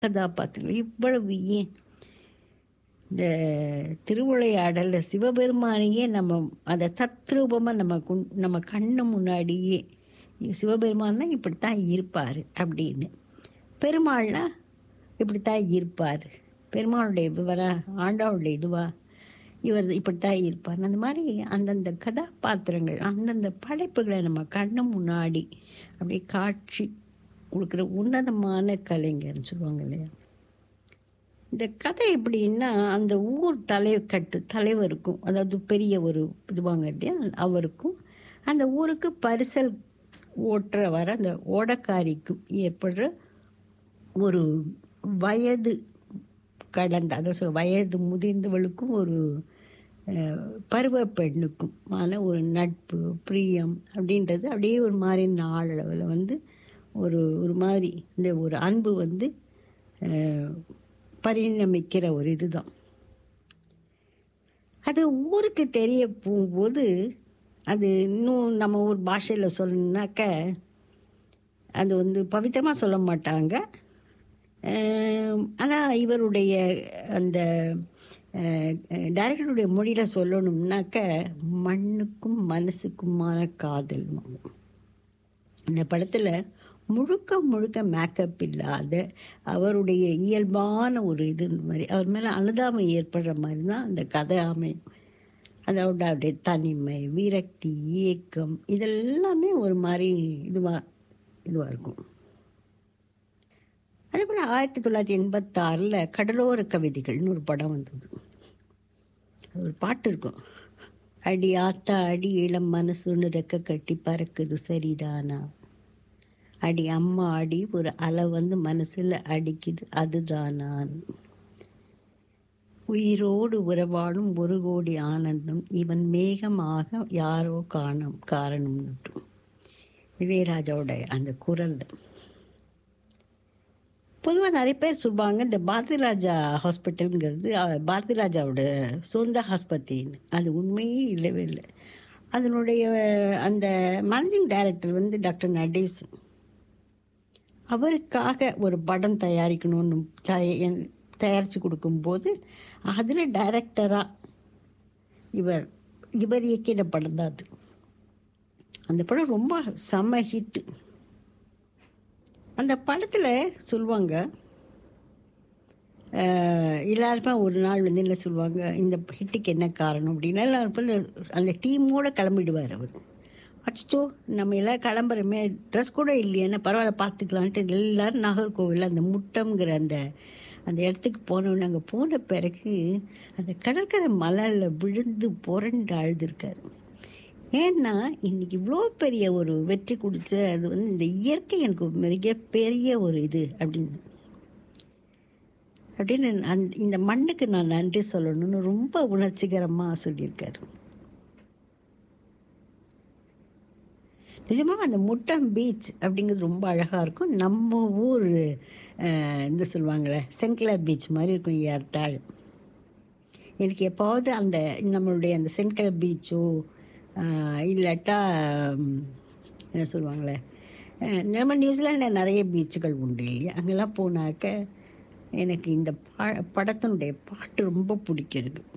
கதாபாத்திரங்கள் இவ்வளவு ஏன் இந்த திருவிளையாடலில் சிவபெருமானையே நம்ம அதை தத்ரூபமாக நம்ம குண் நம்ம கண்ணு முன்னாடியே சிவபெருமான்னா இப்படித்தான் இருப்பார் அப்படின்னு பெருமாள்னா இப்படித்தான் இருப்பார் பெருமாளுடைய விவர ஆண்டாவுடைய இதுவா இவர் இப்படித்தான் இருப்பார் அந்த மாதிரி அந்தந்த கதாபாத்திரங்கள் அந்தந்த படைப்புகளை நம்ம கண்ணு முன்னாடி அப்படியே காட்சி கொடுக்குற உன்னதமான கலைஞர்னு சொல்லுவாங்க இல்லையா இந்த கதை எப்படின்னா அந்த ஊர் தலைக்கட்டு தலைவருக்கும் அதாவது பெரிய ஒரு இதுவாங்க இல்லையா அவருக்கும் அந்த ஊருக்கு பரிசல் ஓட்டுற வர அந்த ஓடக்காரிக்கும் ஏற்படுற ஒரு வயது கடந்த அதை சொல்ல வயது முதிர்ந்தவளுக்கும் ஒரு அஹ், பருவ பெண்ணுக்கும் ஆன ஒரு நட்பு பிரியம் அப்படின்றது அப்படியே ஒரு மாதிரி நாளளவில் வந்து ஒரு ஒரு மாதிரி இந்த ஒரு அன்பு வந்து அஹ், பரிணமிக்கிற ஒரு இதுதான் அது ஊருக்கு தெரிய போகும்போது அது இன்னும் நம்ம ஊர் பாஷையில் சொல்லணுன்னாக்க அது வந்து பவித்திரமாக சொல்ல மாட்டாங்க ஆனால் இவருடைய அந்த டைரக்டருடைய மொழியில் சொல்லணும்னாக்க மண்ணுக்கும் மனசுக்குமான காதல் இந்த படத்தில் முழுக்க முழுக்க மேக்கப் இல்லாத அவருடைய இயல்பான ஒரு இது மாதிரி அவர் மேலே அனுதாபம் ஏற்படுற மாதிரி தான் அந்த கதை அமையும் அதோட அவருடைய தனிமை விரக்தி ஏக்கம் இதெல்லாமே ஒரு மாதிரி இதுவாக இதுவாக இருக்கும் அதே போல் ஆயிரத்தி தொள்ளாயிரத்தி எண்பத்தாறில் கடலோர கவிதைகள்னு ஒரு படம் வந்தது அது ஒரு பாட்டு இருக்கும் அடி ஆத்தா அடி இளம் மனசுன்னு ரெக்க கட்டி பறக்குது சரிதானா அடி அம்மா அடி ஒரு அலை வந்து மனசில் அடிக்குது அதுதானான் உயிரோடு உறவாடும் ஒரு கோடி ஆனந்தம் இவன் மேகமாக யாரோ காணும் காரணம்னுட்டு இளையராஜாவோட அந்த குரல் பொதுவாக நிறைய பேர் சொல்லுவாங்க இந்த பாரதி ராஜா ஹாஸ்பிட்டலுங்கிறது அஹ், பாரதி ராஜாவோட சொந்த ஆஸ்பத்திரின்னு அது உண்மையே இல்லவே இல்லை அதனுடைய அந்த மேனேஜிங் டைரக்டர் வந்து டாக்டர் நடேசன் அவருக்காக ஒரு படம் தயாரிக்கணும்னு தய- தயாரித்து கொடுக்கும்போது அதில் டைரக்டராக இவர் இவர் இயக்கின படம் தான் அது அந்த படம் ரொம்ப செம்ம ஹிட்டு அந்த படத்தில் சொல்லுவாங்க அஹ், எல்லாருமே ஒரு நாள் வந்து என்ன சொல்லுவாங்க இந்த ஹிட்டுக்கு என்ன காரணம் அப்படின்னா எல்லாரும் இப்ப இந்த அந்த டீமோட கிளம்பிடுவார் அவர் அச்சோ நம்ம எல்லாம் கிளம்புறோமே ட்ரெஸ் கூட இல்லையேன்னா பரவாயில்ல பார்த்துக்கலான்ட்டு எல்லாரும் நாகர்கோவில் அந்த முட்டம்ங்கிற அந்த அந்த இடத்துக்கு போனோன்னு அங்கே போன பிறகு அந்த கடற்கரை மலரில் விழுந்து புரண்டு அழுதுருக்காரு ஏன்னா இன்னைக்கு இவ்வளோ பெரிய ஒரு வெற்றி கொடுத்த அது வந்து இந்த இயற்கை எனக்கு மிக பெரிய ஒரு இது அப்படின்னு அப்படின்னு அந் இந்த மண்ணுக்கு நான் நன்றி சொல்லணும்னு ரொம்ப உணர்ச்சிகரமாக சொல்லியிருக்காரு நிஜமாக அந்த முட்டம் பீச் அப்படிங்கிறது ரொம்ப அழகாக இருக்கும் நம்ம ஊர் அஹ், இந்த சொல்லுவாங்களே சென்கிலர் பீச் மாதிரி இருக்கும் ஏற்றாள் எனக்கு எப்பாவது அந்த நம்மளுடைய அந்த சென்கலர் பீச்சோ இல்லாட்டா ம், என்ன சொல்லுவாங்களே அஹ், நம்ம நியூசிலாண்டில் நிறைய பீச்சுகள் உண்டு இல்லையா அங்கெல்லாம் போனாக்க எனக்கு இந்த பா படத்தினுடைய பாட்டு ரொம்ப பிடிக்கும் எனக்கு